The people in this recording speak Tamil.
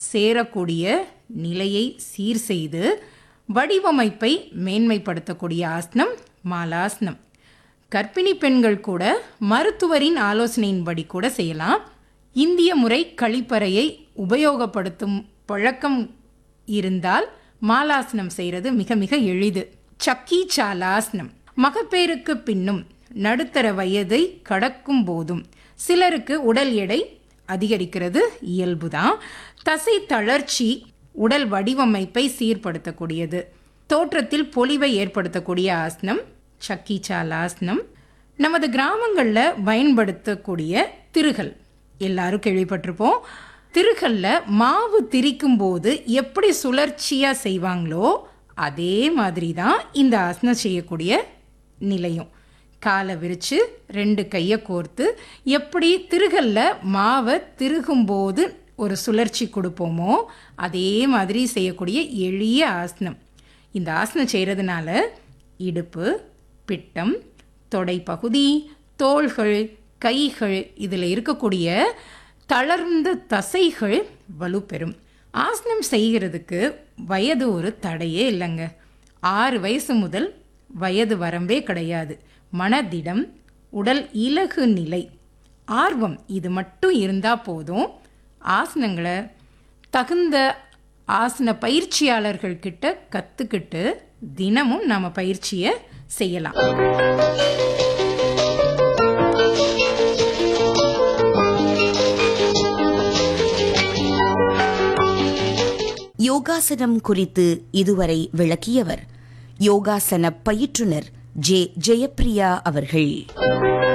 சேரக்கூடிய நிலையை சீர் செய்து வடிவமைப்பை மேன்மைப்படுத்தக்கூடிய ஆசனம் மாலாசனம் கர்ப்பிணி பெண்கள் கூட மருத்துவரின் ஆலோசனையின்படி கூட செய்யலாம் இந்திய முறை கழிப்பறையை உபயோகப்படுத்தும் பழக்கம் இருந்தால் மாலாசனம் செய்கிறது மிக மிக எளிது சக்கி சாலாசனம் மகப்பேறுக்கு பின்னும் நடுத்தர வயதை கடக்கும் போதும் சிலருக்கு உடல் எடை அதிகரிக்கிறது இயல்புதான் தசை தளர்ச்சி உடல் வடிவமைப்பை சீர்படுத்தக்கூடியது தோற்றத்தில் பொலிவை ஏற்படுத்தக்கூடிய ஆசனம் சக்கி சாலாசனம் நமது கிராமங்களில் பயன்படுத்தக்கூடிய திருகல் எல்லாரும் கேள்விப்பட்டிருப்போம் திருகல்ல மாவு திரிக்கும் போது எப்படி சுழற்சியாக செய்வாங்களோ அதே மாதிரி தான் இந்த ஆசனம் செய்யக்கூடிய நிலையும் காலை விரித்து ரெண்டு கையை கோர்த்து எப்படி திருகல்ல மாவை திருகும்போது ஒரு சுழற்சி கொடுப்போமோ அதே மாதிரி செய்யக்கூடிய எளிய ஆசனம் இந்த ஆசனம் செய்கிறதுனால இடுப்பு பிட்டம் தொடைப்பகுதி தோள்கள் கைகள் இதில் இருக்கக்கூடிய தளர்ந்த தசைகள் வலுப்பெறும் ஆசனம் செய்கிறதுக்கு வயது ஒரு தடையே இல்லைங்க ஆறு வயசு முதல் வயது வரம்பே கிடையாது மனதிடம் உடல் இலகு நிலை ஆர்வம் இது மட்டும் இருந்தால் போதும் ஆசனங்களை தகுந்த ஆசன பயிற்சியாளர்கள் கிட்ட கற்றுக்கிட்டு தினமும் நாம் பயிற்சியை செய்யலாம் யோகாசனம் குறித்து இதுவரை விளக்கியவர் யோகாசன பயிற்றுனர் ஜே ஜெயப்பிரியா அவர்கள்